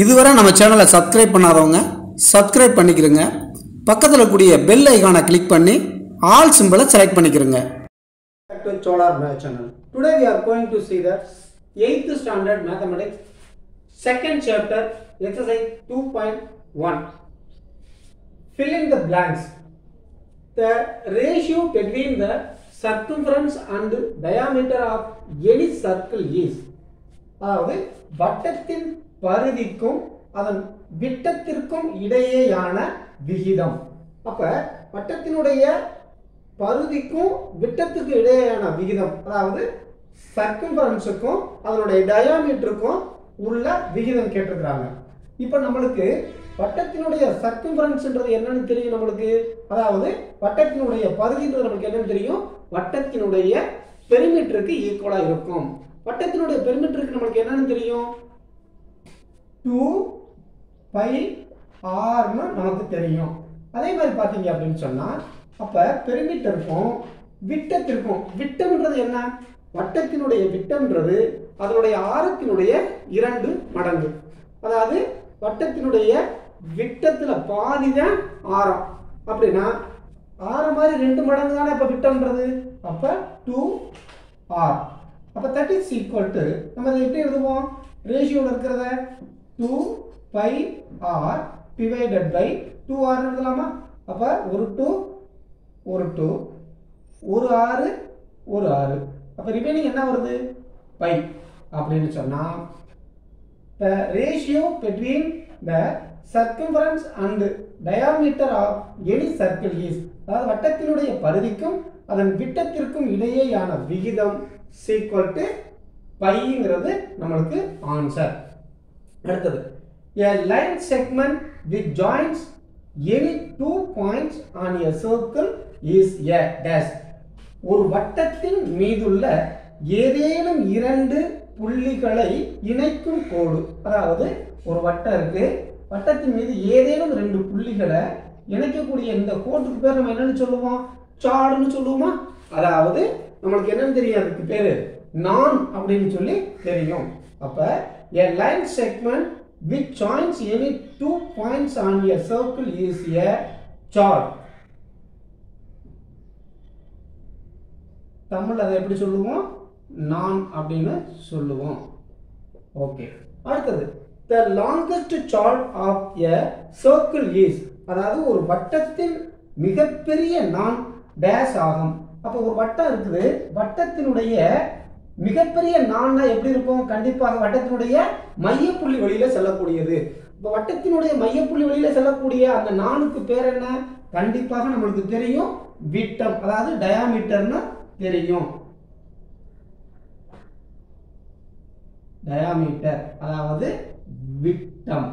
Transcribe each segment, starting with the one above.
இதுவரை நம்ம சேனலை சப்ஸ்கிரைப் பண்ணாதவங்க சப்ஸ்கிரைப் பண்ணிக்கிறங்க பக்கத்தில் கூடிய பெல் ஐகானை கிளிக் பண்ணி ஆல் சிம்பிளை செலக்ட் பண்ணிக்கிறங்க back to Cholar Math channel. Today we are going to see the 8th standard mathematics second chapter exercise 2.1. Fill in the blanks. The ratio between the circumference and diameter of any circle is அதாவது வட்டத்தின் பரிதிக்கும் அதன் விட்டத்திற்கும் இடையேயான விகிதம் அப்ப வட்டத்தினுடைய பருதிக்கும் விட்டத்துக்கும் இடையேயான விகிதம் அதாவது சர்க்கம்பரன்ஸுக்கும் அதனுடைய டயாமீட்டருக்கும் உள்ள விகிதம் கேட்டிருக்கிறாங்க இப்போ நம்மளுக்கு வட்டத்தினுடைய சர்க்கம்பரன்ஸ்ன்றது என்னன்னு தெரியும் நம்மளுக்கு அதாவது வட்டத்தினுடைய பருதின்றது நமக்கு என்னன்னு தெரியும் வட்டத்தினுடைய பெரிமீட்டருக்கு ஈக்குவலாக இருக்கும் வட்டத்தினுடைய பெரிமீட்டருக்கு நம்மளுக்கு என்னன்னு தெரியும் டூ பை ஆர்னு நமக்கு தெரியும் அதே மாதிரி பார்த்தீங்க அப்படின்னு சொன்னால் அப்போ பெருமீட்டருக்கும் விட்டத்திற்கும் விட்டம்ன்றது என்ன வட்டத்தினுடைய விட்டம்ன்றது அதனுடைய ஆரத்தினுடைய இரண்டு மடங்கு அதாவது வட்டத்தினுடைய விட்டத்தில் பாதி தான் ஆரம் அப்படின்னா ஆரம் மாதிரி ரெண்டு மடங்கு தானே அப்போ விட்டம்ன்றது அப்போ டூ ஆர் அப்போ தட் இஸ் ஈக்குவல் டு நம்ம இதை எப்படி எழுதுவோம் ரேஷியோவில் இருக்கிறத two by R divided by two R எழுதலாமா அப்போ ஒரு டூ ஒரு டூ ஒரு ஆறு ஒரு ஆறு அப்போ ரிமைனிங் என்ன வருது பை அப்படின்னு சொன்னால் the ratio between the circumference and diameter of any circle is அதாவது வட்டத்தினுடைய பரிதிக்கும் அதன் விட்டத்திற்கும் இடையேயான விகிதம் equal to பைங்கிறது நம்மளுக்கு ஆன்சர் அடுத்தது a line segment which joins any two points on a circle is a dash ஒரு வட்டத்தின் மீதுள்ள ஏதேனும் இரண்டு புள்ளிகளை இணைக்கும் கோடு அதாவது ஒரு வட்டம் இருக்கு வட்டத்தின் மீது ஏதேனும் ரெண்டு புள்ளிகளை இணைக்கக்கூடிய இந்த கோட்டுக்கு பேர் நம்ம என்னன்னு சொல்லுவோம் சாடுன்னு சொல்லுவோமா அதாவது நம்மளுக்கு என்னன்னு தெரியும் அதுக்கு பேரு நான் அப்படின்னு சொல்லி தெரியும் அப்ப a line segment which joins any two points on a circle is a chord Tamil அதை எப்படி சொல்லுவோம் நான் அப்படின்னு சொல்லுவோம் ஓகே அடுத்தது the longest chord of a circle is அதாவது ஒரு வட்டத்தின் மிகப்பெரிய நான் டேஷ் ஆகும் அப்போ ஒரு வட்டம் இருக்குது வட்டத்தினுடைய மிகப்பெரிய நான்னா எப்படி இருக்கும் கண்டிப்பாக வட்டத்தினுடைய மையப்புள்ளி வழியில செல்லக்கூடியது இப்போ வட்டத்தினுடைய மையப்புள்ளி வழியில செல்லக்கூடிய அந்த நானுக்கு பேர் என்ன கண்டிப்பாக நம்மளுக்கு தெரியும் விட்டம் அதாவது டயாமீட்டர்னு தெரியும் டயாமீட்டர் அதாவது விட்டம்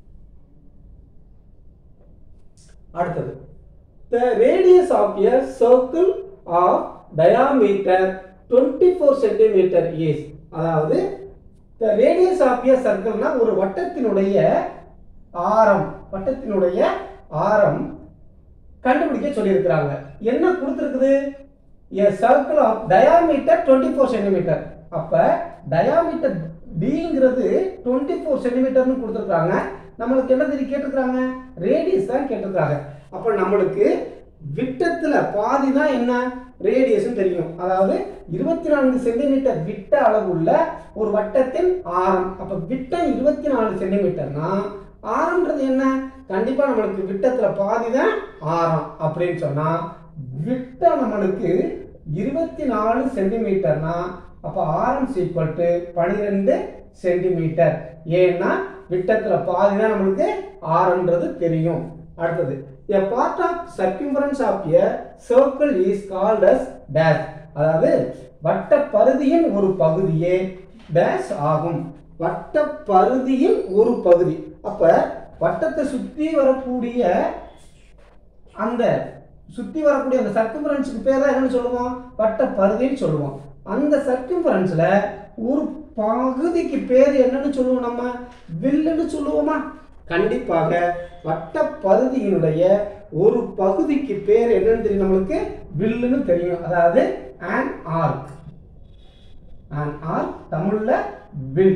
அடுத்தது the radius of a circle of diameter 24 centimeter is அதாவது the radius of a circle னா ஒரு வட்டத்தினுடைய ஆரம் வட்டத்தினுடைய ஆரம் கண்டுபிடிக்க சொல்லியிருக்கிறாங்க என்ன கொடுத்துருக்குது a circle of diameter 24 centimeter அப்ப diameter டிங்கிறது 24 சென்டிமீட்டர்னு கொடுத்துருக்காங்க நம்மளுக்கு என்ன தெரியும் கேட்டிருக்காங்க ரேடியஸ் தான் கேட்டிருக்காங்க அப்ப நம்மளுக்கு விட்டத்துல பாதி தான் என்ன ரேடியஸ் தெரியும் அதாவது இருபத்தி நான்கு சென்டிமீட்டர் விட்ட அளவுள்ள ஒரு வட்டத்தின் ஆரம் அப்ப விட்டம் இருபத்தி நாலு சென்டிமீட்டர்னா ஆரம்ன்றது என்ன கண்டிப்பா நம்மளுக்கு விட்டத்துல பாதி தான் ஆரம் அப்படின்னு சொன்னா விட்டம் நம்மளுக்கு இருபத்தி நாலு சென்டிமீட்டர்னா அப்போ ஆரம் சீக்வல் டு பனிரெண்டு சென்டிமீட்டர் ஏன்னா விட்டத்துல பாதி தான் நம்மளுக்கு ஆரம்ன்றது தெரியும் அடுத்தது a part of circumference of a circle is called as dash அதாவது வட்ட பருதியின் ஒரு பகுதியே டேஷ் ஆகும் வட்ட பருதியின் ஒரு பகுதி அப்ப வட்டத்தை சுத்தி வரக்கூடிய அந்த சுத்தி வரக்கூடிய அந்த சர்க்கம்பரன்ஸுக்கு பேர் தான் என்னன்னு சொல்லுவோம் வட்ட பருதின்னு சொல்லுவோம் அந்த சர்க்கம்பரன்ஸ்ல ஒரு பகுதிக்கு பேர் என்னன்னு சொல்லுவோம் நம்ம வில்லுன்னு சொல்லுவோமா கண்டிப்பாக வட்ட பகுதியினுடைய ஒரு பகுதிக்கு பேர் என்னன்னு தெரியும் நம்மளுக்கு வில்லுன்னு தெரியும் அதாவது an arc an arc தமிழ்ல வில்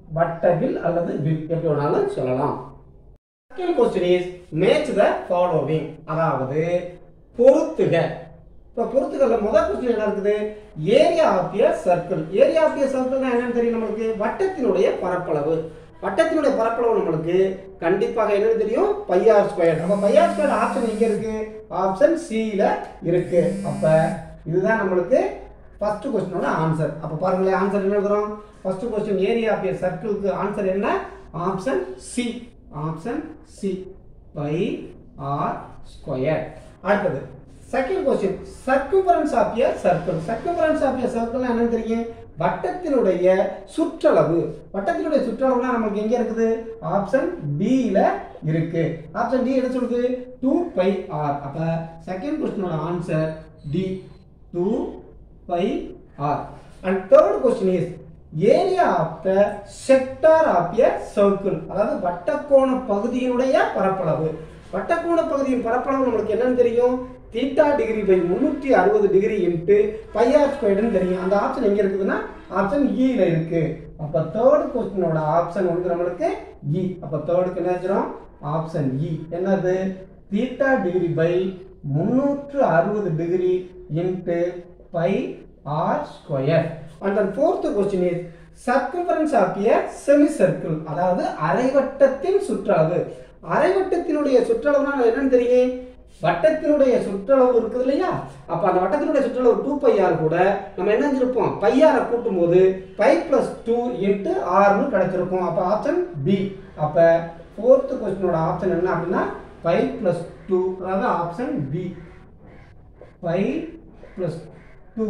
வட்டவில் அல்லது வில் எப்படி வேணாலும் சொல்லலாம் second question is match the following அதாவது பொருத்துக இப்போ பொறுத்துக்கல முதல் கொஸ்டின் என்ன இருக்குது area of a circle area of a சர்க்கிள்னா என்னன்னு தெரியும் நம்மளுக்கு வட்டத்தினுடைய பரப்பளவு வட்டத்தினுடைய பரப்பளவு நம்மளுக்கு கண்டிப்பாக என்னன்னு தெரியும் பையார் ஸ்கொயர் நம்ம பையார் ஸ்கொயர் ஆப்ஷன் எங்க இருக்கு ஆப்ஷன் சில இருக்கு அப்ப இதுதான் நம்மளுக்கு ஃபர்ஸ்ட் கொஸ்டினோட ஆன்சர் அப்ப பாருங்களேன் ஆன்சர் என்ன எழுதுறோம் first question area of a சர்க்கிளுக்கு ஆன்சர் என்ன option C option C pi R square அடுத்தது second question circumference of a circle circumference of a circle என்னன்னு தெரியும் வட்டத்தினுடைய சுற்றளவு வட்டத்தினுடைய சுற்றளவுனா நமக்கு எங்க இருக்குது ஆப்ஷன் ல இருக்கு ஆப்ஷன் டி என்ன சொல்லுது டூ பை ஆர் அப்ப செகண்ட் கொஸ்டினோட answer D two by R and third question is area of the sector of a circle அதாவது வட்டக்கோண பகுதியினுடைய பரப்பளவு வட்டக்கோண பகுதியின் பரப்பளவு நம்மளுக்கு என்னன்னு தெரியும் தீட்டா டிகிரி பை முந்நூற்றி அறுபது டிகிரி இன்ட்டு பையார் ஸ்கொயர்டுன்னு தெரியும் அந்த ஆப்ஷன் எங்கே இருக்குதுன்னா ஆப்ஷன் இல இருக்கு அப்போ தேர்ட் கொஸ்டினோட ஆப்ஷன் வந்து நம்மளுக்கு இ அப்போ தேர்டுக்கு என்ன வச்சிடும் ஆப்ஷன் இ என்னது தீட்டா டிகிரி பை முந்நூற்று அறுபது degree into pi R square and then fourth question is circumference of a semicircle அதாவது அரைவட்டத்தின் சுற்றளவு அரைவட்டத்தினுடைய சுற்றளவுனா என்னன்னு தெரியும் வட்டத்தினுடைய சுற்றளவு இருக்குது இல்லையா அப்ப அந்த வட்டத்தினுடைய சுற்றளவு டூ பையார் கூட நம்ம என்ன செஞ்சிருப்போம் பையாரை கூட்டும் போது பை பிளஸ் டூ இன்ட்டு ஆறுன்னு கிடைச்சிருக்கும் அப்ப ஆப்ஷன் பி அப்ப ஃபோர்த்து கொஸ்டினோட ஆப்ஷன் என்ன அப்படின்னா பை பிளஸ் டூ அதாவது option B pi plus two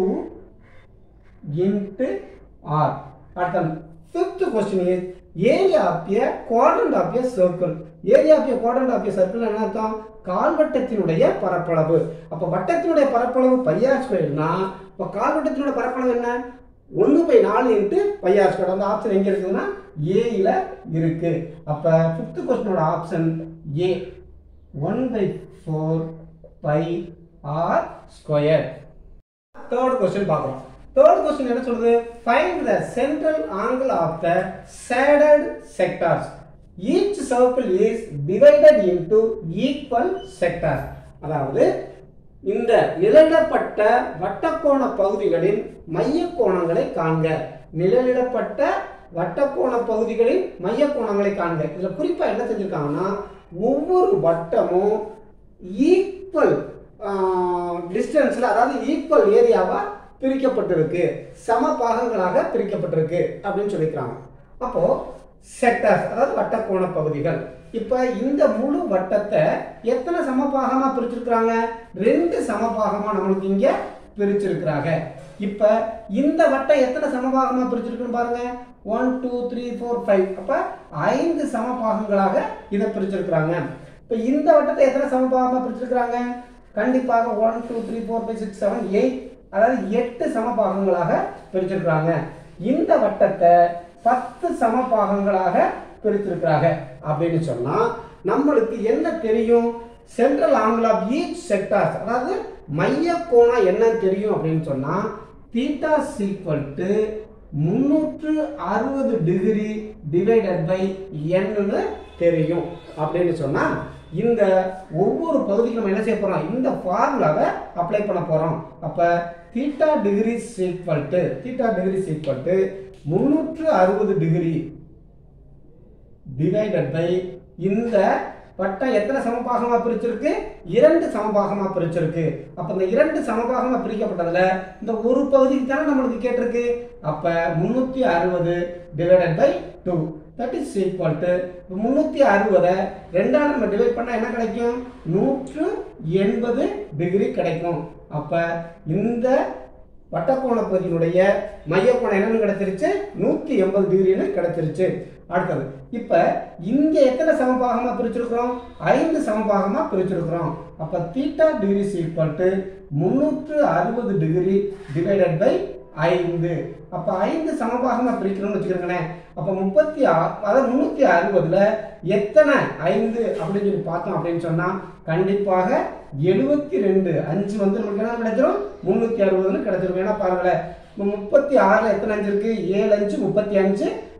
into R. At the fifth question is area of a quadrant of a circle. area of a quadrant of a circle என்ன அர்த்தம் கால்வட்டத்தினுடைய பரப்பளவு அப்ப வட்டத்தினுடைய பரப்பளவு pi r ஸ்கொயர்னா இப்ப கால்வட்டத்தினுடைய பரப்பளவு என்ன ஒன்று பை நாலு இன்ட்டு பையார் ஸ்கொயர் அந்த ஆப்ஷன் எங்க இருக்குதுன்னா ஏல இருக்கு அப்ப ஃபிஃப்த் கொஸ்டினோட option A one by four pi R square third question பார்க்குறோம் தேர்ட் கொஸ்டின் என்ன சொல்லுது find the central angle of the shaded sectors each circle is divided into equal sector அதாவது இந்த நிழலிடப்பட்ட வட்டக்கோண பகுதிகளின் மைய கோணங்களை காண்க நிழலிடப்பட்ட வட்டக்கோண பகுதிகளின் மைய கோணங்களை காண்க இதுல குறிப்பா என்ன செஞ்சிருக்காங்கன்னா ஒவ்வொரு வட்டமும் ஈக்குவல் டிஸ்டன்ஸ்ல அதாவது ஈக்குவல் ஏரியாவா பிரிக்கப்பட்டிருக்கு சம பாகங்களாக பிரிக்கப்பட்டிருக்கு அப்படின்னு சொல்லிக்கிறாங்க அப்போ செக்டர்ஸ் அதாவது வட்டக்கோண பகுதிகள் இப்ப இந்த முழு வட்டத்தை எத்தனை சமபாகமா பிரிச்சிருக்கிறாங்க ரெண்டு சமபாகமா நம்மளுக்கு இங்க பிரிச்சிருக்கிறாங்க இப்ப இந்த வட்டம் எத்தனை சமபாகமா பிரிச்சிருக்குன்னு பாருங்க one two three four five அப்ப ஐந்து சமபாகங்களாக இதை பிரிச்சிருக்கிறாங்க இப்ப இந்த வட்டத்தை எத்தனை சமபாகமா பிரிச்சிருக்கிறாங்க கண்டிப்பாக one two three four five six seven eight அதாவது எட்டு சமபாகங்களாக பிரிச்சிருக்கிறாங்க இந்த வட்டத்தை பத்து சமபாகங்களாக பிரித்திருக்கிறாங்க அப்படின்னு சொன்னா நம்மளுக்கு என்ன தெரியும் central angle of each sectors அதாவது மைய கோணம் என்னன்னு தெரியும் அப்படின்னு சொன்னா தீட்டா சீக்வல் டு முன்னூற்று அறுபது டிகிரி டிவைடட் பை என்னன்னு தெரியும் அப்படின்னு சொன்னா இந்த ஒவ்வொரு பகுதிக்கும் நம்ம என்ன செய்ய போறோம் இந்த ஃபார்முலாவை அப்ளை பண்ண போறோம் அப்ப theta degree equal to theta degree equal to முன்னூற்று அறுபது டிகிரி டிவைடட் பை இந்த வட்டம் எத்தனை சமபாகமா பிரிச்சிருக்கு இரண்டு சமபாகமா பிரிச்சிருக்கு அப்ப இந்த இரண்டு சமபாகமா பிரிக்கப்பட்டதுல இந்த ஒரு பகுதிக்கு தானே நம்மளுக்கு கேட்டிருக்கு அப்ப முன்னூத்தி அறுபது divided by two that is equal to முந்நூற்றி அறுபதை ரெண்டால் நம்ம டிவைட் பண்ணால் என்ன கிடைக்கும் நூற்று எண்பது டிகிரி கிடைக்கும் அப்போ இந்த வட்டக்கோண பகுதியினுடைய மையக்கோணம் என்னன்னு கிடைச்சிருச்சு நூற்றி எண்பது டிகிரின்னு கிடைச்சிருச்சு அடுத்தது இப்போ இங்கே எத்தனை சமபாகமாக பிரிச்சிருக்கிறோம் ஐந்து சமபாகமாக பிரிச்சிருக்கிறோம் அப்போ தீட்டா டிகிரி ஈக்குவல் டு முந்நூற்று அறுபது டிகிரி டிவைடட் பை ஐந்து அப்போ ஐந்து சமபாகமாக பிரிக்கணும்னு வச்சுக்கிறோங்களேன் அப்போ முப்பத்தி ஆ அதாவது முந்நூற்றி அறுபதுல எத்தனை ஐந்து அப்படின்னு சொல்லி பார்த்தோம் அப்படின்னு சொன்னால் கண்டிப்பாக எழுபத்தி ரெண்டு அஞ்சு வந்து நமக்கு என்ன கிடைச்சிரும் முந்நூற்றி அறுபதுன்னு கிடைச்சிரும் ஏன்னா பாருங்களேன் முப்பத்தி ஆறில் எத்தனை அஞ்சு இருக்கு ஏழு அஞ்சு முப்பத்தி அஞ்சு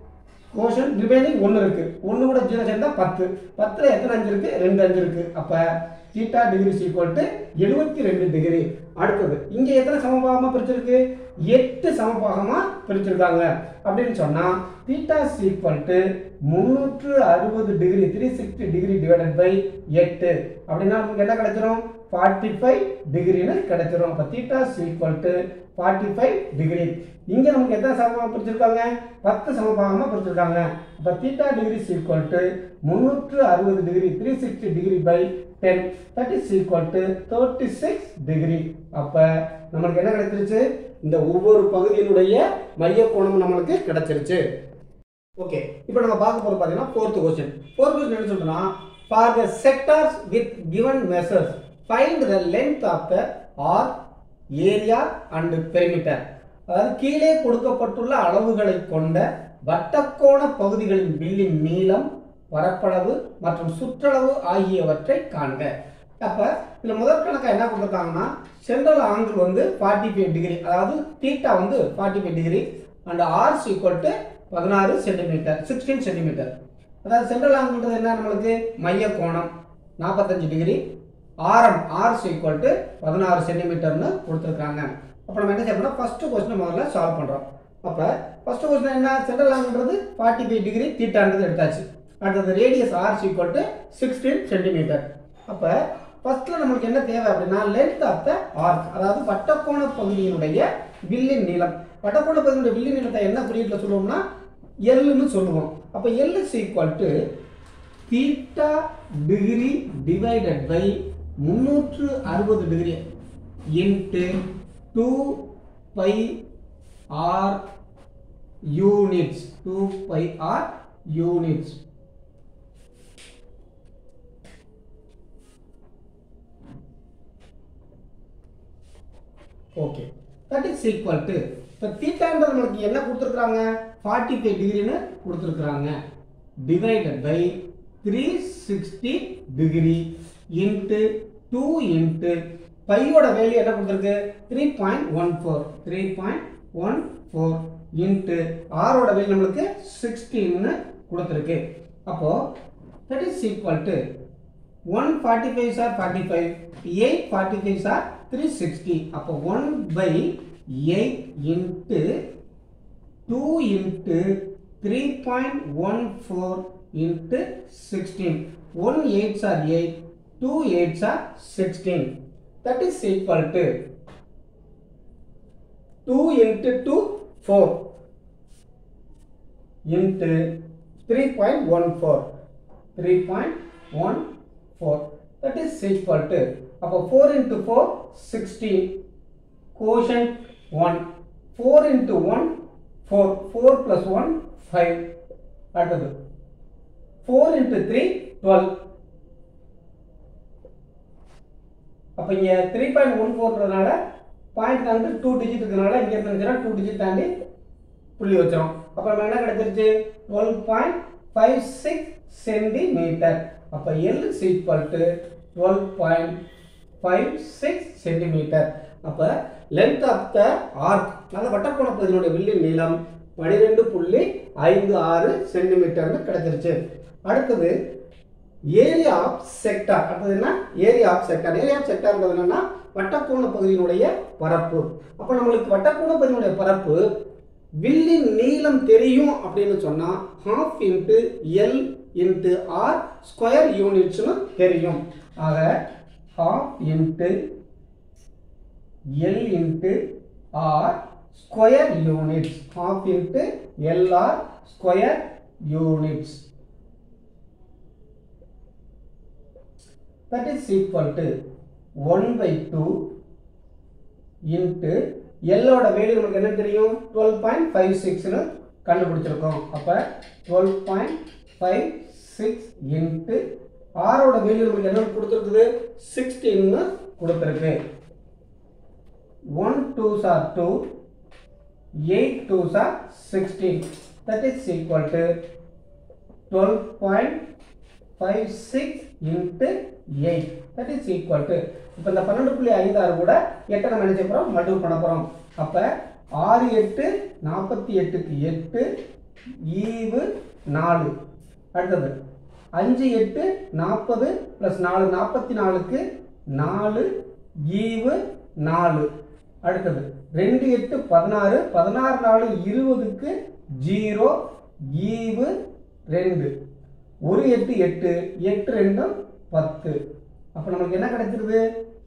கோஷன் ரிமைனிங் ஒன்று இருக்கு ஒன்று கூட ஜீரோ சேர்ந்தா பத்து பத்தில் எத்தனை அஞ்சு இருக்கு ரெண்டு அஞ்சு இருக்கு அப்போ தீட்டா டிகிரி ஈக்குவல் டு எழுபத்தி ரெண்டு டிகிரி அடுத்தது இங்கே எத்தனை சமபாகமாக பிரிச்சிருக்கு எட்டு சமபாகமாக பிரிச்சிருக்காங்க அப்படின்னு சொன்னால் தீட்டா ஈக்குவல் டு முந்நூற்று அறுபது degree three sixty degree divided by எட்டு அப்படின்னா நமக்கு என்ன கிடைச்சிரும் ஃபார்ட்டி ஃபைவ் டிகிரின்னு கிடைச்சிரும் அப்போ theta equal to forty five degree இங்கே நமக்கு எத்தனை சமமாக பிரிச்சிருக்காங்க பத்து சமபாகமாக பிரிச்சிருக்காங்க அப்போ தீட்டா டிகிரி ஈக்குவல் டு முந்நூற்று அறுபது degree three sixty degree by ten that is equal to thirty six degree அப்போ நம்மளுக்கு என்ன கிடைச்சிருச்சு இந்த ஒவ்வொரு பகுதியினுடைய மைய கோணம் நம்மளுக்கு கிடைச்சிருச்சு ஓகே இப்போ நம்ம பார்க்க போறது பார்த்தீங்கன்னா ஃபோர்த் கொஸ்டின் ஃபோர்த் கொஸ்டின் என்ன சொல்றோம்னா for the sectors with given measures find the length of the arc area and perimeter அதாவது கீழே கொடுக்கப்பட்டுள்ள அளவுகளை கொண்ட வட்டக்கோண பகுதிகளின் வில்லின் நீளம் பரப்பளவு மற்றும் சுற்றளவு ஆகியவற்றை காண்க அப்ப இதுல முதல் கணக்கா என்ன கொடுத்துருக்காங்கன்னா சென்ட்ரல் ஆங்கிள் வந்து ஃபார்ட்டி ஃபைவ் டிகிரி அதாவது தீட்டா வந்து forty five degree and R is equal to பதினாறு சென்டிமீட்டர் சிக்ஸ்டீன் சென்டிமீட்டர் அதாவது சென்ட்ரல் ஆங்கிள்ன்றது என்ன நம்மளுக்கு மைய கோணம் நாற்பத்தஞ்சு டிகிரி ஆரம் ஆர்ஸ் ஈக்குவல் டு பதினாறு சென்டிமீட்டர்னு கொடுத்துருக்காங்க அப்போ நம்ம என்ன செய்யணும்னா ஃபர்ஸ்ட் கொஸ்டின் முதல்ல சால்வ் பண்ணுறோம் அப்போ ஃபர்ஸ்ட் கொஸ்டின் என்ன சென்ட்ரல் ஆங்கிள்ன்றது ஃபார்ட்டி ஃபைவ் டிகிரி தீட்டான்றது எடுத்தாச்சு அடுத்தது radius hours equal to sixteen centimetre அப்போ ஃபர்ஸ்ட்ல நம்மளுக்கு என்ன தேவை அப்படின்னா லென்த் ஆஃப் த ஆர்க் அதாவது வட்டக்கோண பகுதியினுடைய வில்லின் நீளம் வட்டக்கோண பகுதியினுடைய வில்லின் நீளத்தை என்ன குறியீட்டில் சொல்லுவோம்னா எல்லுன்னு சொல்லுவோம் அப்போ L is equal to theta degree divided by முந்நூற்று அறுபது degree into two by R units two by R units okay that is equal to இப்போ தீட்டான்றது நமக்கு என்ன கொடுத்துருக்குறாங்க ஃபார்ட்டி ஃபைவ் டிகிரின்னு கொடுத்துருக்குறாங்க divided by three sixty degree into two into பையோட வேல்யூ என்ன கொடுத்துருக்கு three point one four three point one four into ஆரோட வேல்யூ நம்மளுக்கு சிக்ஸ்டீன்னு கொடுத்துருக்கு அப்போ that is equal to one forty five sir forty five eight forty five sir three sixty அப்போ one by eight into two into three point one four into sixteen one eight sir eight two eight sir sixteen that is equal to two into two four into three point one four three point one four that is equal to அப்போ four into four sixteen quotient one four into one four four plus one five அடுத்தது four into three twelve அப்போ இங்கே three point one ஃபோர்ன்றதுனால point தாண்டி two digit இருக்கிறதுனால இங்கே இருந்துச்சுன்னா two digit தாண்டி புள்ளி வச்சிரும் அப்போ நம்ம என்ன கிடைச்சிருச்சு twelve point five six centimetre அப்போ L equal to twelve point five six centimetre அப்போ லென்த் ஆஃப் த ஆர்க் அந்த வட்டக்கோண பகுதியினுடைய வில்லின் நீளம் பனிரெண்டு புள்ளி ஐந்து ஆறு சென்டிமீட்டர்னு கிடைச்சிருச்சு அடுத்தது ஏரியா ஆஃப் செக்டார் அடுத்தது என்ன area of sector area of செக்டார்ன்றது என்னன்னா வட்டக்கோண பகுதியினுடைய பரப்பு அப்போ நம்மளுக்கு வட்டக்கோண பகுதியினுடைய பரப்பு வில்லின் நீளம் தெரியும் அப்படின்னு சொன்னா half into L into R square யூனிட்ஸ்னு தெரியும் ஆக half into L into R square units half into LR square units that is equal to 1 by 2 into L ஓட வேல்யூ நமக்கு என்ன தெரியும் 12.56 னு கண்டுபிடிச்சிருக்கோம் அப்ப 12.56 into R ஓட வேல்யூ நமக்கு என்ன கொடுத்திருக்குது 16 னு கொடுத்திருக்கு 1 2s are 2 8 2s are 16 that is equal to 12.56 into 8 that is equal to இப்போ இந்த பன்னெண்டு புள்ளி ஐந்து ஆறு கூட எட்டை நம்ம என்ன செய்ய போகிறோம் மல்டிபிள் பண்ண போகிறோம் அப்போ ஆறு எட்டு நாற்பத்தி எட்டுக்கு எட்டு ஈவு நாலு அடுத்தது அஞ்சு எட்டு நாற்பது ப்ளஸ் நாலு நாற்பத்தி நாலுக்கு நாலு ஈவு நாலு அடுத்தது ரெண்டு எட்டு பதினாறு பதினாறு நாலு இருபதுக்கு ஜீரோ ஈவு ரெண்டு ஒரு எட்டு எட்டு எட்டு ரெண்டும் பத்து அப்போ நமக்கு என்ன கிடைச்சிருது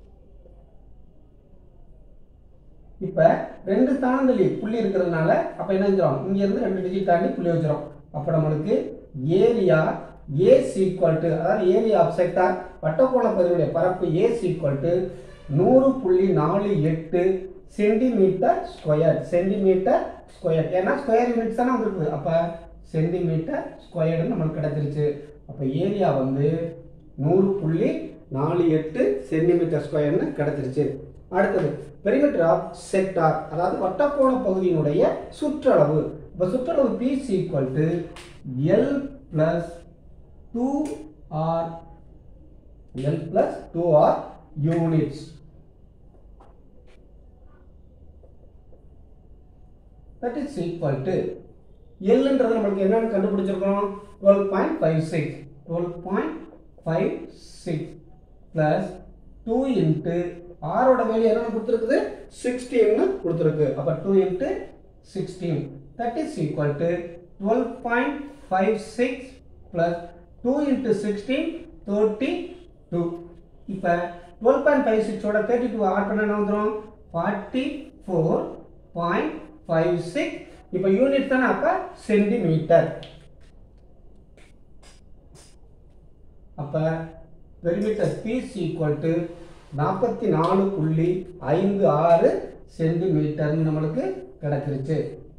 இப்போ ரெண்டு ஸ்தானந்தள்ளி புள்ளி இருக்கிறதுனால அப்போ என்ன செஞ்சிடும் இங்கேருந்து ரெண்டு டிஜிட் தாண்டி புள்ளி வச்சிடும் அப்போ நம்மளுக்கு ஏரியா ஏ சீக்வல் டு அதாவது ஏரியா ஆஃப் செக்டார் வட்டக்கோண பகுதியுடைய பரப்பு ஏ சீக்வல் டு நூறு புள்ளி நாலு எட்டு சென்டிமீட்டர் ஸ்கொயர் சென்டிமீட்டர் ஸ்கொயர் ஏன்னா ஸ்கொயர் யூனிட்ஸ் தானே வந்துருக்குது அப்போ சென்டிமீட்டர் ஸ்கொயர்னு நம்மளுக்கு கிடைச்சிருச்சு அப்போ ஏரியா வந்து நூறு புள்ளி நாலு எட்டு சென்டிமீட்டர் ஸ்கொயர்னு கிடைச்சிருச்சு அடுத்தது பெரிமீட்டர் ஆஃப் செக்டார் அதாவது வட்டக்கோண பகுதியினுடைய சுற்றளவு இப்போ சுற்றளவு P equal to L plus two R L plus two R units that is equal to எல்ன்றது நம்மளுக்கு என்னன்னு கண்டுபிடிச்சிருக்கோம் twelve point five six twelve point five six plus two into ஆரோட வேல்யூ என்னன்னு கொடுத்துருக்குது சிக்ஸ்டீன்னு கொடுத்துருக்கு அப்போ two into sixteen that is equal to twelve point five six plus two into sixteen thirty two இப்போ டுவெல் பாயிண்ட் ஃபைவ் சிக்ஸோட thirty two add பண்ண என்ன வந்துடும் forty four point five six இப்போ யூனிட் தானே அப்போ சென்டிமீட்டர் அப்போ பெரிமீட்டர் பீஸ் ஈக்குவல் டு நாற்பத்தி நாலு புள்ளி ஐந்து ஆறு சென்டிமீட்டர்னு நம்மளுக்கு கிடைச்சிருச்சு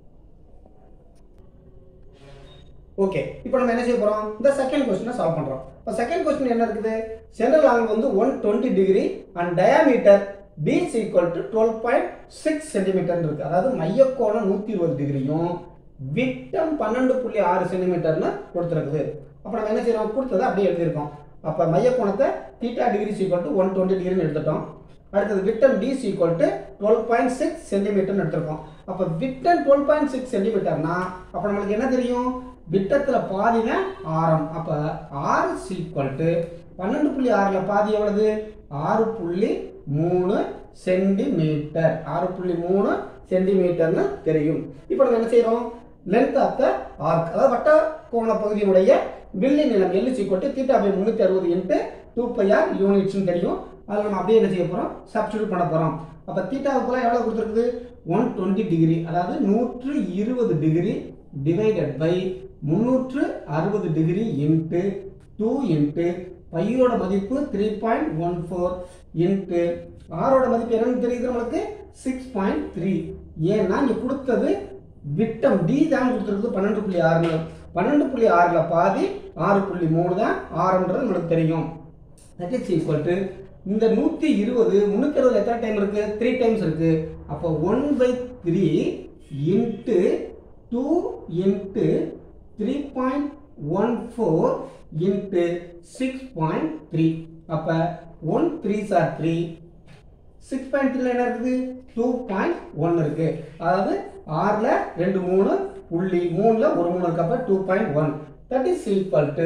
ஓகே இப்போ நம்ம என்ன செய்ய போறோம் இந்த செகண்ட் கொஸ்டினை சால்வ் பண்றோம் இப்போ செகண்ட் கொஸ்டின் என்ன இருக்குது சென்ட்ரல் ஆங்கிள் வந்து one twenty degree and diameter P equal to twelve point six centimetre இருக்கு அதாவது மையக்கோணம் நூற்றி இருபது டிகிரியும் விட்டம் பன்னெண்டு புள்ளி ஆறு சென்டிமீட்டர்னு கொடுத்துருக்குது அப்போ நம்ம என்ன செய்யறோம் கொடுத்ததை அப்படியே எழுதியிருக்கோம் அப்போ மையக்கோணத்தை theta degree equal to one twenty டிகிரின்னு எடுத்துட்டோம் அடுத்தது விட்டம் D equal to twelve point six சென்டிமீட்டர்னு எடுத்திருக்கோம் அப்போ விட்டம் டுவெல் பாயிண்ட் சிக்ஸ் சென்டிமீட்டர்னா அப்போ நம்மளுக்கு என்ன தெரியும் விட்டத்தில் பாதிங்க ஆரம் அப்போ ஆறு ஈக்குவல் டு பன்னெண்டு புள்ளி ஆறில் பாதி எவ்வளவு ஆறு புள்ளி மூணு சென்டிமீட்டர் ஆறு புள்ளி மூணு சென்டிமீட்டர்னு தெரியும் இப்போ நம்ம என்ன செய்கிறோம் லென்த் ஆஃப் த ஆர்க் அதாவது வட்ட கோண பகுதியினுடைய வில்லி நிலம் எல்லு சீக்கொட்டு தீட்டா பை முந்நூற்றி அறுபது இன்ட்டு டூ பை ஆர் யூனிட்ஸ்னு தெரியும் அதில் நம்ம அப்படியே என்ன செய்ய போகிறோம் சப்ஸ்டியூட் பண்ண போகிறோம் அப்போ தீட்டாவுக்குலாம் எவ்வளோ கொடுத்துருக்குது ஒன் டுவெண்ட்டி டிகிரி அதாவது நூற்று இருபது டிகிரி டிவைடட் பை முந்நூற்று அறுபது டிகிரி இன்ட்டு டூ இன்ட்டு பையோட மதிப்பு three point one four into ஆரோட மதிப்பு என்னன்னு தெரியுது நம்மளுக்கு சிக்ஸ் பாயிண்ட் த்ரீ ஏன்னா இங்கே கொடுத்தது விட்டம் டி தான் கொடுத்துருக்கு பன்னெண்டு புள்ளி ஆறு பன்னெண்டு புள்ளி ஆறில் பாதி ஆறு புள்ளி மூணு தான் ஆறுன்றது நம்மளுக்கு தெரியும் தட் இஸ் ஈக்குவல் டு இந்த நூற்றி இருபது முந்நூற்றி அறுபது எத்தனை டைம் இருக்குது த்ரீ டைம்ஸ் இருக்குது அப்போ one by three into two into three point one four into six point three அப்போ one three are three six point த்ரீல என்ன இருக்குது டூ பாயிண்ட் ஒன் இருக்கு அதாவது ஆறில் ரெண்டு மூணு புள்ளி மூணில் ஒரு மூணு இருக்கப்ப two point one that is equal to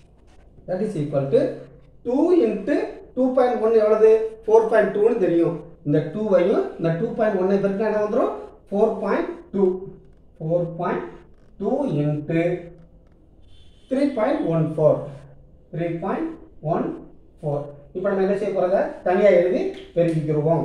that is equal to two into two point one எவ்வளவு ஃபோர் பாயிண்ட் டூன்னு தெரியும் இந்த டூவையும் இந்த டூ பாயிண்ட் ஒன்னை பெருக்கினா என்ன வந்துடும் four point two four point two into three point one four three point one four இப்போ நம்ம என்ன செய்ய போகிறத தனியாக எழுதி பெருக்கிக்கிருவோம்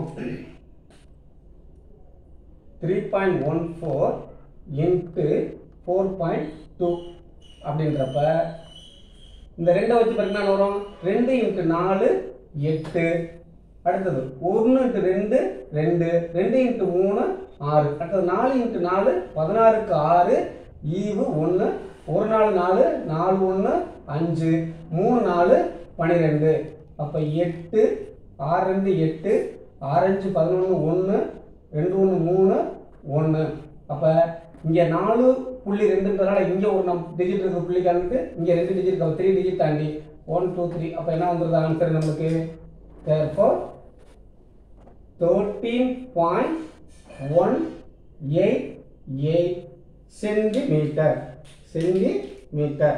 three point one four into four point two அப்படின்றப்ப இந்த ரெண்டை வச்சு பெருக்கினா என்ன வரும் ரெண்டு இன்ட்டு நாலு எட்டு அடுத்தது ஒன்று இன்ட்டு ரெண்டு ரெண்டு ரெண்டு இன்ட்டு மூணு ஆறு அடுத்தது நாலு இன்ட்டு நாலு பதினாறுக்கு ஆறு ஈவு ஒன்று ஒரு நாலு நாலு நாலு ஒன்று அஞ்சு மூணு நாலு பன்னிரெண்டு அப்போ எட்டு ஆறு ரெண்டு எட்டு ஆறு அஞ்சு பதினொன்று ஒன்று ரெண்டு ஒன்று மூணு ஒன்று அப்போ இங்கே நாலு புள்ளி ரெண்டுன்றதுனால இங்கே ஒரு நம் டிஜிட் இருக்க புள்ளி காணிட்டு இங்கே ரெண்டு டிஜிட் இருக்க த்ரீ டிஜிட் தாண்டி ஒன் டூ த்ரீ அப்போ என்ன வந்துருது ஆன்சர் நம்மளுக்கு therefore thirteen point one eight eight centimetre centimetre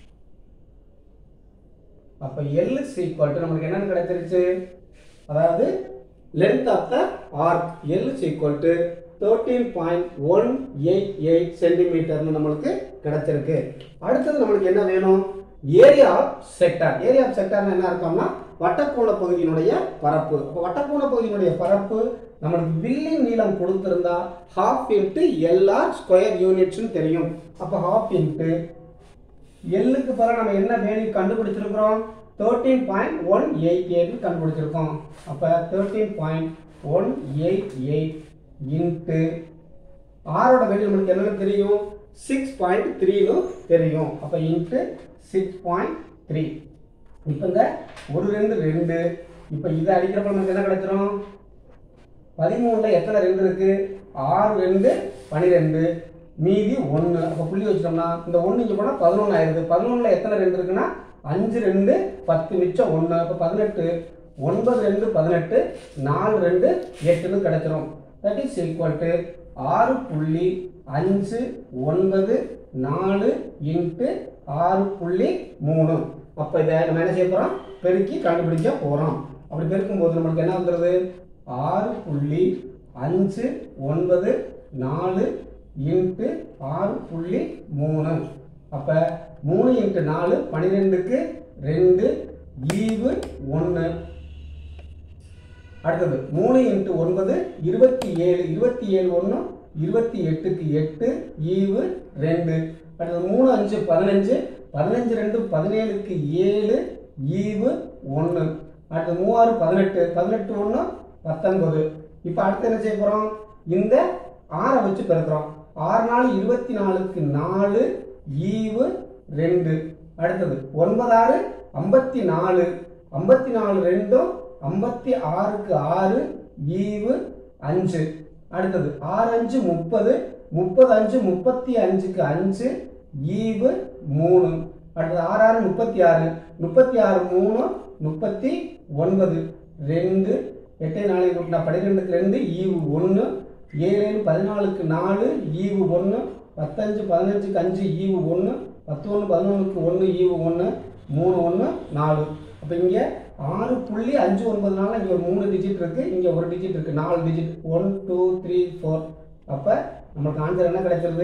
அப்ப L is equal to நமக்கு என்னன்னு கிடைச்சிருச்சு அதாவது length of the arc L is equal to 13.188 சென்டிமீட்டர்னு நம்மளுக்கு கிடைச்சிருக்கு அடுத்தது நம்மளுக்கு என்ன வேணும் area of sector area of செக்டார்னு என்ன இருக்கோம்னா வட்டக்கோண பகுதியினுடைய பரப்பு அப்போ வட்டக்கோண பகுதியினுடைய பரப்பு நம்மளுக்கு வில்லின் நீளம் கொடுத்திருந்தா ஹாஃப் இன்ட்டு எல்ஆர் ஸ்கொயர் யூனிட்ஸ்னு தெரியும் அப்போ ஹாஃப் இன்ட்டு எல்லுக்கு பிறகு நம்ம என்ன வேல்யூ கண்டுபிடிச்சிருக்கிறோம் thirteen point one eight eight கண்டுபிடிச்சிருக்கோம் அப்போ thirteen point one eight eight into ஆரோட வேல்யூ நம்மளுக்கு என்னன்னு தெரியும் சிக்ஸ் பாயிண்ட் த்ரீனு தெரியும் அப்போ இன்ட்டு சிக்ஸ் பாயிண்ட் த்ரீ இப்போ இந்த ஒரு ரெண்டு ரெண்டு இப்போ இதை அடிக்கிறப்ப நமக்கு என்ன கிடைச்சிரும் பதிமூணுல எத்தனை ரெண்டு இருக்கு ஆறு ரெண்டு பன்னிரெண்டு மீதி ஒன்று அப்போ புள்ளி வச்சிட்டோம்னா இந்த ஒன்று இங்கே போனால் பதினொன்று ஆயிடுது பதினொன்றில் எத்தனை ரெண்டு இருக்குன்னா அஞ்சு ரெண்டு பத்து மிச்சம் ஒன்று அப்போ பதினெட்டு ஒன்பது ரெண்டு பதினெட்டு நாலு ரெண்டு எட்டுன்னு கிடைச்சிரும் தட் இஸ் ஈக்குவல் டு ஆறு புள்ளி அஞ்சு ஒன்பது நாலு இன்ட்டு ஆறு புள்ளி மூணு அப்போ இதை நம்ம என்ன செய்ய போகிறோம் பெருக்கி கண்டுபிடிக்க போகிறோம் அப்படி பெருக்கும்போது நம்மளுக்கு என்ன வந்துடுது ஆறு புள்ளி அஞ்சு ஒன்பது நாலு இன்ட்டு ஆறு புள்ளி மூணு அப்போ மூணு இன்ட்டு நாலு பன்னிரெண்டுக்கு ரெண்டு ஈவு ஒன்று அடுத்தது மூணு இன்ட்டு ஒன்பது இருபத்தி ஏழு இருபத்தி ஏழு ஒன்று இருபத்தி எட்டுக்கு எட்டு ஈவு ரெண்டு அடுத்தது மூணு அஞ்சு பதினஞ்சு பதினஞ்சு ரெண்டு பதினேழுக்கு ஏழு ஈவு ஒன்று அடுத்து மூவாறு பதினெட்டு பதினெட்டு ஒன்று பத்தொன்பது இப்போ அடுத்து என்ன செய்ய போகிறோம் இந்த ஆறை வச்சு பெருக்கிறோம் ஆறு நாலு இருபத்தி நாலுக்கு நாலு ஈவு ரெண்டு அடுத்தது ஒன்பதாறு ஐம்பத்தி நாலு ஐம்பத்தி நாலு ரெண்டும் ஐம்பத்தி ஆறுக்கு ஆறு ஈவு அஞ்சு அடுத்தது ஆறு அஞ்சு முப்பது முப்பது அஞ்சு முப்பத்தி அஞ்சுக்கு அஞ்சு ஈவு மூணு அடுத்தது ஆறு ஆறு முப்பத்தி ஆறு முப்பத்தி ஆறு மூணு முப்பத்தி ஒன்பது ரெண்டு எட்டு நாலு கூட்டினா பன்னிரெண்டுக்கு ரெண்டு ஈவு ஒன்று ஏழு ஏழு பதினாலுக்கு நாலு ஈவு ஒன்று பத்தஞ்சு பதினஞ்சுக்கு அஞ்சு ஈவு ஒன்று பத்தொன்று பதினொன்றுக்கு ஒன்று ஈவு ஒன்று மூணு ஒன்று நாலு அப்போ இங்கே ஆறு புள்ளி அஞ்சு ஒன்பதுனால இங்கே ஒரு மூணு டிஜிட் இருக்குது இங்கே ஒரு டிஜிட் இருக்குது நாலு digit one two three four அப்போ நமக்கு ஆன்சர் என்ன கிடைச்சிருது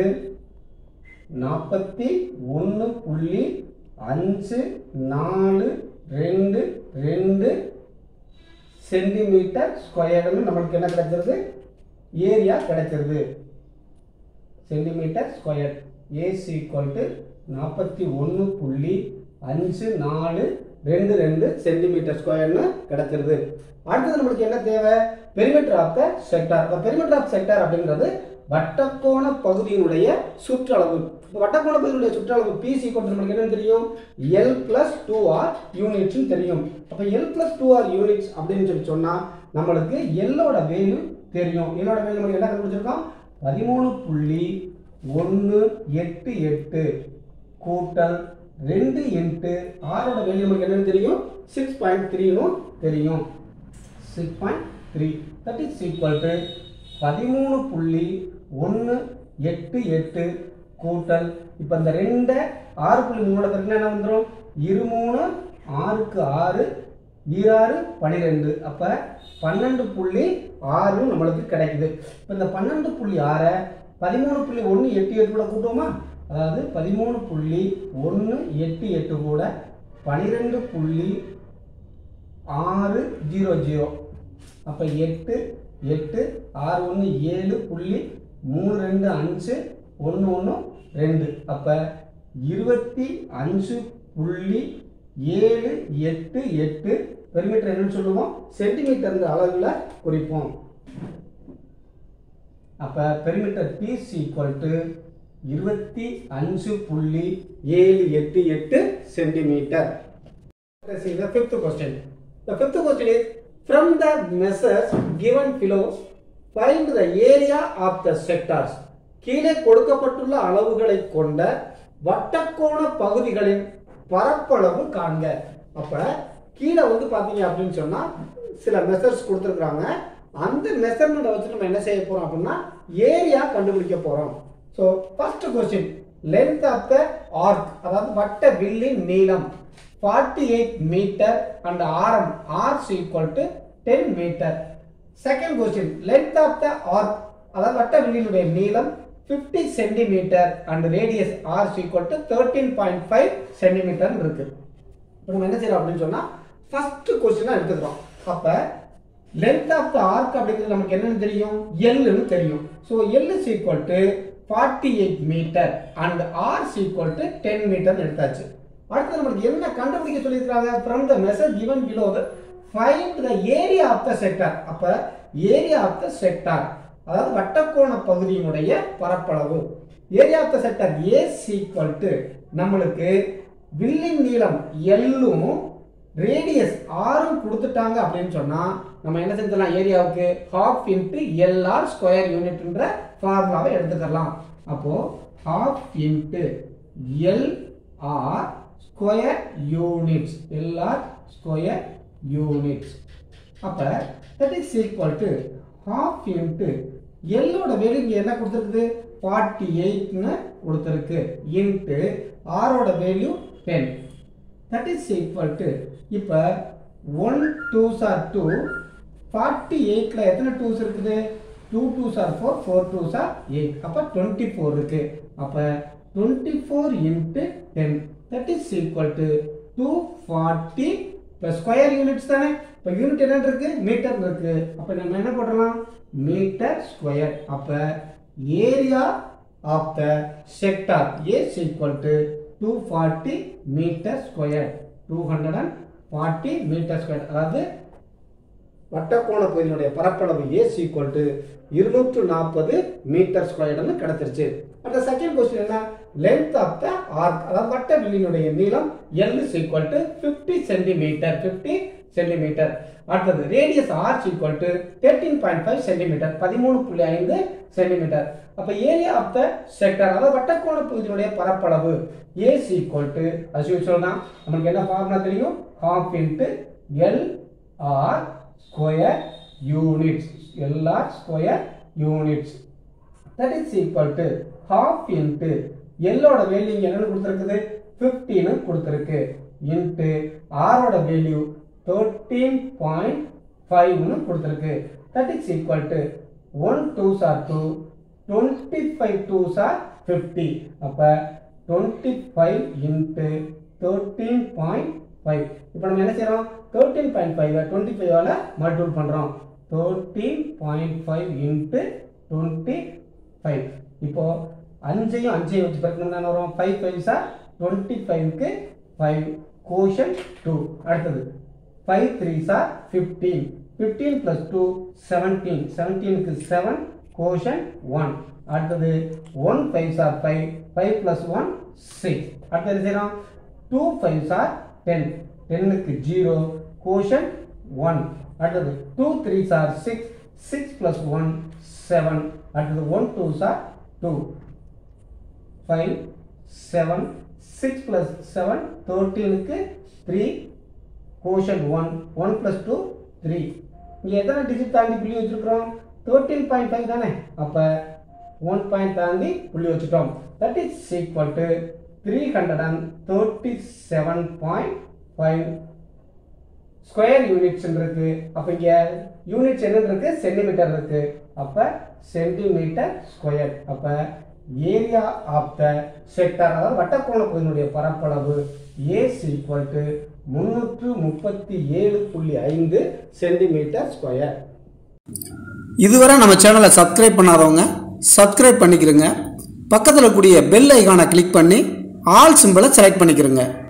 நாற்பத்தி ஒன்று புள்ளி அஞ்சு நாலு ரெண்டு ரெண்டு சென்டிமீட்டர் ஸ்கொயர்னு நம்மளுக்கு என்ன கிடைச்சிருது ஏரியா கிடைச்சிருது centimetre square A S equal to நாற்பத்தி ஒன்று புள்ளி அஞ்சு நாலு ரெண்டு ரெண்டு சென்டிமீட்டர் ஸ்கொயர்னு கிடைச்சிருது அடுத்தது நம்மளுக்கு என்ன தேவை பெரிமீட்டர் ஆஃப் த செக்டார் இப்போ பெரிமீட்டர் ஆஃப் செக்டார் அப்படிங்கிறது வட்டக்கோண பகுதியினுடைய சுற்றளவு இப்போ வட்டக்கோண பகுதியினுடைய சுற்றளவு பிசி கொண்டு நம்மளுக்கு என்ன தெரியும் எல் பிளஸ் டூ ஆர் யூனிட்ஸ்னு தெரியும் அப்போ L plus two R units அப்படின்னு சொல்லி சொன்னால் நம்மளுக்கு எல்லோட வேல்யூ தெரியும் எல்லோட வேல்யூ நம்மளுக்கு என்ன கண்டுபிடிச்சிருக்கோம் பதிமூணு புள்ளி ஒன்று எட்டு எட்டு கூட்டல் ரெண்டு இன்ட்டு ஆரோட வேல்யூ நமக்கு என்னன்னு தெரியும் சிக்ஸ் பாயிண்ட் த்ரீனும் தெரியும் six point three that is equal to பதிமூணு புள்ளி ஒன்று எட்டு எட்டு கூட்டல் இப்போ இந்த ரெண்டை ஆறு புள்ளி மூணோட பெருக்கினா என்ன வந்துடும் இரு மூணு ஆறுக்கு ஆறு ஈராறு பன்னிரெண்டு அப்போ பன்னெண்டு புள்ளி ஆறு நம்மளுக்கு கிடைக்குது இப்போ இந்த பன்னெண்டு புள்ளி ஆறை பதிமூணு புள்ளி ஒன்று எட்டு எட்டு கூட கூட்டுவோமா அதாவது பதிமூணு புள்ளி ஒன்று எட்டு எட்டு கூட பன்னிரெண்டு புள்ளி ஆறு ஜீரோ ஜீரோ அப்போ எட்டு எட்டு ஆறு ஒன்று ஏழு புள்ளி மூணு ரெண்டு அஞ்சு ஒன்று ஒன்று ரெண்டு அப்போ இருபத்தி அஞ்சு புள்ளி ஏழு எட்டு எட்டு பெருமீட்டர் என்னன்னு சொல்லுவோம் சென்டிமீட்டர் அளவில் குறிப்போம் அப்போ பெரிமீட்டர் பீஸ் ஈக்குவல் டு இருபத்தி அஞ்சு புள்ளி ஏழு எட்டு எட்டு centimetre Let's see the fifth question. The fifth question is from the measures given below, find the area of the sectors. கீழே கொடுக்கப்பட்டுள்ள அளவுகளை கொண்ட வட்டக்கோண பகுதிகளின் பரப்பளவு காண்க அப்ப கீழே வந்து பாத்தீங்க அப்படின்னு சொன்னா சில மெஷர்ஸ் கொடுத்துருக்குறாங்க அந்த மெஷர்மெண்ட்டை வச்சு நம்ம என்ன செய்ய போறோம் அப்படின்னா ஏரியா கண்டுபிடிக்க போறோம் so first question length of the arc அதாவது வட்ட வில்லின் நீளம் 48 மீட்டர் அண்ட் ஆரம் R S equal to ten metre second question length of the arc அதாவது வட்ட வில்லினுடைய நீளம் 50 centimetre and radius hours equal to thirteen point five centimetre இருக்கு இப்போ நம்ம என்ன செய்யறோம் அப்படின்னு சொன்னா ஃபர்ஸ்ட் கொஸ்டினா எடுத்துக்கிறோம் அப்ப லென்த் ஆஃப் த ஆர்க் அப்படிங்கிறது நமக்கு என்னன்னு தெரியும் எல்னு தெரியும் so L is equal to forty eight metre and R equal to ten metre எடுத்தாச்சு அடுத்து நம்மளுக்கு என்ன கண்டுபிடிக்க சொல்லியிருக்காங்க from the message given below find the area of the sector அப்ப ஏரியா ஆஃப் த செக்டார் அதாவது வட்டக்கோண பகுதியினுடைய பரப்பளவு area of the sector A S equal to நம்மளுக்கு வில்லின் நீளம் எல்லும் ரேடியஸ் ஆரும் கொடுத்துட்டாங்க அப்படின்னு சொன்னா நம்ம என்ன செஞ்சிடலாம் ஏரியாவுக்கு ஹாஃப் இன்ட்டு எல்ஆர் ஸ்கொயர் யூனிட்ன்ற ஃபார்முலாவை எடுத்துக்கலாம் அப்போ half into L R square units L R square units அப்ப that is equal to half into எல்லோட வேல்யூ இங்க என்ன கொடுத்துருக்குது ஃபார்ட்டி எயிட்னு கொடுத்துருக்கு இன்ட்டு ஆரோட value ten that is equal to இப்போ one twos are two forty எயிட்டில் எத்தனை டூஸ் இருக்குது two twos are four four twos are eight அப்போ டுவெண்ட்டி ஃபோர் இருக்கு அப்போ twenty four into ten that is equal to two forty இப்போ square units தானே இப்போ யூனிட் என்ன இருக்கு மீட்டர் இருக்கு அப்போ நம்ம என்ன போடலாம் மீட்டர் ஸ்கொயர் அப்போ area of the sector A S equal to two forty metre square two hundred and forty metre square அதாவது வட்டக்கோண பகுதியினுடைய பரப்பளவு ஏஸ் ஈக்குவல் டு இருநூற்று நாற்பது மீட்டர் ஸ்கொயர்னு கிடைச்சிருச்சு அடுத்த செகண்ட் கொஸ்டின் என்ன லென்த் ஆஃப் த ஆர்க் அதாவது வட்ட வில்லினுடைய நீளம் L is equal to fifty centimetre fifty centimetre அடுத்தது radius R S equal to thirteen point five centimetre பதிமூணு புள்ளி ஐந்து சென்டிமீட்டர் அப்ப ஏரியா ஆஃப் த செக்டர் அதாவது வட்டக்கோண பகுதியினுடைய பரப்பளவு A S equal to as usual தான் நமக்கு என்ன ஃபார்முலா தெரியும் half into L R square units L R square units that is equal to half into எல்லோட வேல்யூ இங்க என்னன்னு கொடுத்துருக்குது ஃபிஃப்டின்னு கொடுத்துருக்கு இன்ட்டு ஆரோட வேல்யூ தேர்ட்டீன் பாயிண்ட் ஃபைவ்னு கொடுத்துருக்கு that is equal to one twos are two twenty five twos are fifty அப்போ twenty five into thirteen point five இப்போ நம்ம என்ன செய்கிறோம் தேர்ட்டீன் பாயிண்ட் ஃபைவ் டுவெண்ட்டி ஃபைவால் மல்டிபிள் பண்ணுறோம் thirteen point five into twenty five இப்போ அஞ்சையும் அஞ்சையும் வச்சு பெருக்கணும் என்ன வரும் ஃபைவ் ஃபைவ் சார் டுவெண்ட்டி ஃபைவ்க்கு ஃபைவ் கோஷன் டூ அடுத்தது five three are fifteen fifteen plus two seventeen செவன்டீனுக்கு செவன் கோஷன் ஒன் அடுத்தது one five are five five plus one six அடுத்தது செய்யலாம் டூ ஃபைவ் சார் டென் டென்னுக்கு ஜீரோ கோஷன் ஒன் அடுத்தது two three are six six plus one seven அடுத்தது one two are two five seven six plus seven தேர்ட்டீனுக்கு three quotient one one plus two three இங்கே எத்தனை digit தாண்டி புள்ளி வச்சுருக்கிறோம் thirteen point five தானே அப்போ ஒன் பாயிண்ட் தாண்டி புள்ளி வச்சுட்டோம் that is equal to three hundred and thirty seven point five square units இருக்கு அப்போ இங்கே யூனிட்ஸ் என்ன இருக்கு சென்டிமீட்டர் இருக்கு அப்போ சென்டிமீட்டர் ஸ்கொயர் அப்போ ஏரியா ஆஃப் த செக்டர் அதாவது வட்டக்கோண பகுதியினுடைய பரப்பளவு ஏஸ் ஈக்குவல் டு முந்நூற்று முப்பத்தி ஏழு புள்ளி ஐந்து சென்டிமீட்டர் ஸ்கொயர் இதுவரை நம்ம சேனலை சப்ஸ்கிரைப் பண்ணாதவங்க சப்ஸ்கிரைப் பண்ணிக்கிறங்க பக்கத்தில் கூடிய பெல் ஐகானை கிளிக் பண்ணி ஆல் சிம்பிளை செலக்ட் பண்ணிக்கிறங்க